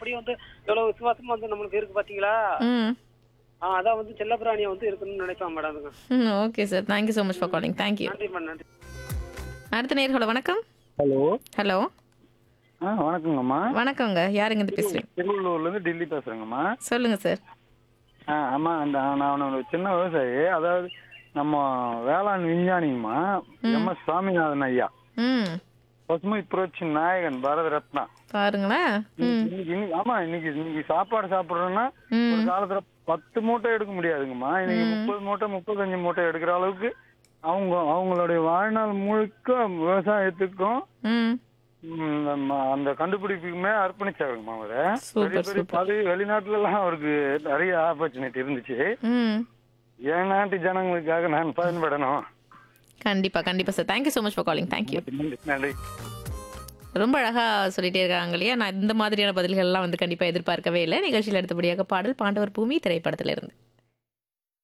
செல்லப்பிராணி வந்து எவ்வளவு விசுவாசமா வந்து நம்மளுக்கு இருக்கு பாத்தீங்களா ம் ஆ, அதான் வந்து செல்லப்பிராணியை வந்து இருக்கணும்னு நினைப்பேன் மேடம் ம் okay sir thank you so much for calling thank you நன்றி மேடம் நன்றி அடுத்த நேர்கள வணக்கம் ஹலோ ஹலோ ஆ வணக்கங்கம்மா வணக்கங்க யாருங்க இருந்து பேசுறீங்க திருவள்ளூர்லேருந்து டெல்லி பேசுகிறேங்கம்மா சொல்லுங்க சார் ஆ ஆமாம் அந்த நான் ஒரு சின்ன விவசாயி அதாவது நம்ம வேளாண் விஞ்ஞானிங்கம்மா எம் எஸ் சுவாமிநாதன் ஐயா ம் பசுமை புரட்சி நாயகன் பாரத ரத்னா பாருங்களேன் ம் இன்னைக்கு இன்னைக்கு ஆமா இன்னைக்கு இன்னைக்கு சாப்பாடு சாப்பிடுறோம்னா ஒரு ம் காலத்துல பத்து மூட்டை எடுக்க முடியாதுங்கம்மா இன்னைக்கு முப்பது மூட்டை முப்பத்தஞ்சு மூட்டை எடுக்கிற அளவுக்கு அவங்க அவங்களுடைய வாழ்நாள் முழுக்க விவசாயத்துக்கும் ம் ம், நம்ம அந்த கண்டுபிடிப்புக்குமே அர்ப்பணிச்சாருங்கம்மா அவரு சூப்பர், பெரிய பெரிய சூப்பர். பதவி வெளிநாட்டுல எல்லாம் அவருக்கு நிறைய ஆப்பர்ச்சுனிட்டி இருந்துச்சு ம் என் நாட்டு ஜனங்களுக்காக நான் பயன்படணும் கண்டிப்பா கண்டிப்பா sir thank you so much for calling thank you நன்றி ரொம்ப அழகா சொல்லிட்டே இருக்காங்க இல்லையா நான் இந்த மாதிரியான பதில்கள்லாம் வந்து கண்டிப்பா எதிர்பார்க்கவே இல்லை நிகழ்ச்சியில் அடுத்தபடியாக பாடல் பாண்டவர் பூமி திரைப்படத்திலிருந்து